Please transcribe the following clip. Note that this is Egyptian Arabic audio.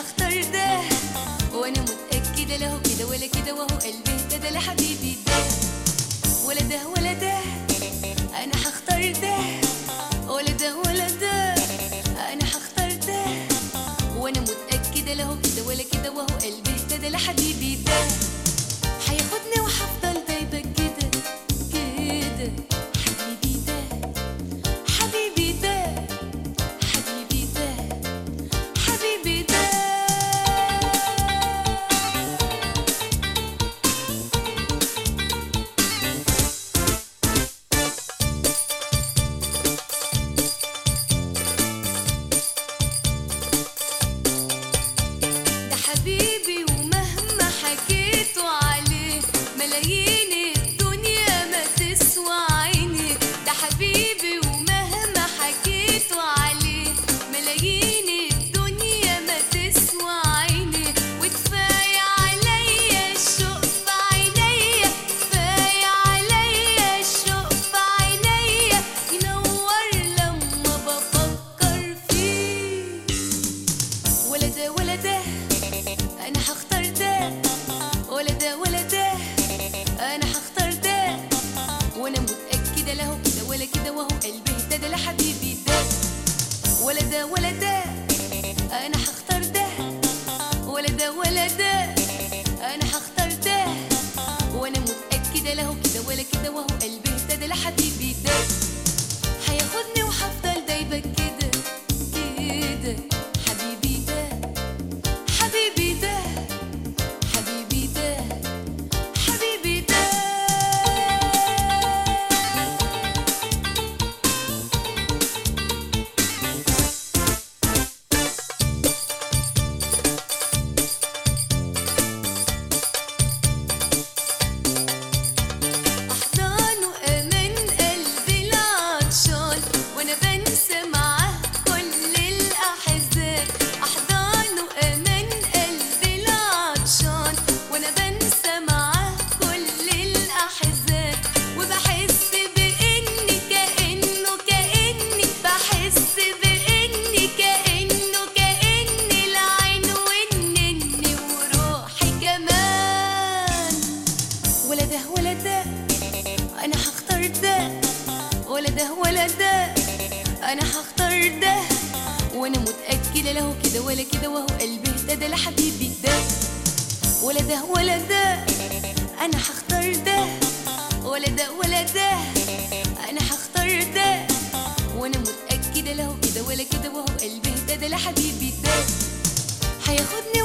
هختار ده وانا متأكدة له كده ولا كده وهو قلبي اهتدى لحبيبي ده ولا ده ولا ده انا هختار ده ولا ده ولا ده انا هختار ده وانا متأكدة له كده ولا كده وهو قلبي اهتدى لحبيبي ده هياخدني وهفضل دايبة كده كده حبيبي ده حبيبي ده حبيبي ده حبيبي ده ده حبيبي ومهما حكيتوا عليه ملايين الدنيا ما تسوى عيني ده حبيبي ومهما حكيتوا عليه ملايين الدنيا ما تسوى عيني وكفاية عليا الشوق في عينيا كفاية عليا الشوق في عينيا ينور لما بفكر فيه ولا ده ولا ده انا هختار ده ولا ده ولا ده انا هختار ده وانا متاكده له كده ولا كده وهو قلبي اهتدى لحبيبي ده ولا ده ولا ده انا هختار ده ولا ده ولا ده انا هختار ده وانا متاكده له كده ولا كده وهو قلبي اهتدى لحبيبي ده هياخدني وهفضل دايبه كده كده حبيبي ده حبيبي ده حبيبي ده حبيبي ده أحضان وأمان قلبي العطشان وأنا بنسى معاه كل الأحزان أحضان وأمان قلبي العطشان وأنا بنسى معاه كل الأحزان وبحس بإني كأنه كأني بحس بإني كأنه كأني العين والنني وروحي كمان ولا ده ولا ده انا هختار ده ولا ده ولا ده انا هختار ده وانا متاكده له كده ولا كده وهو قلبي اهتدى لحبيبي ده ولا ده ولا ده انا هختار ده ولا ده ولا ده انا هختار ده وانا متاكده له كده ولا كده وهو قلبي اهتدى لحبيبي ده هياخدني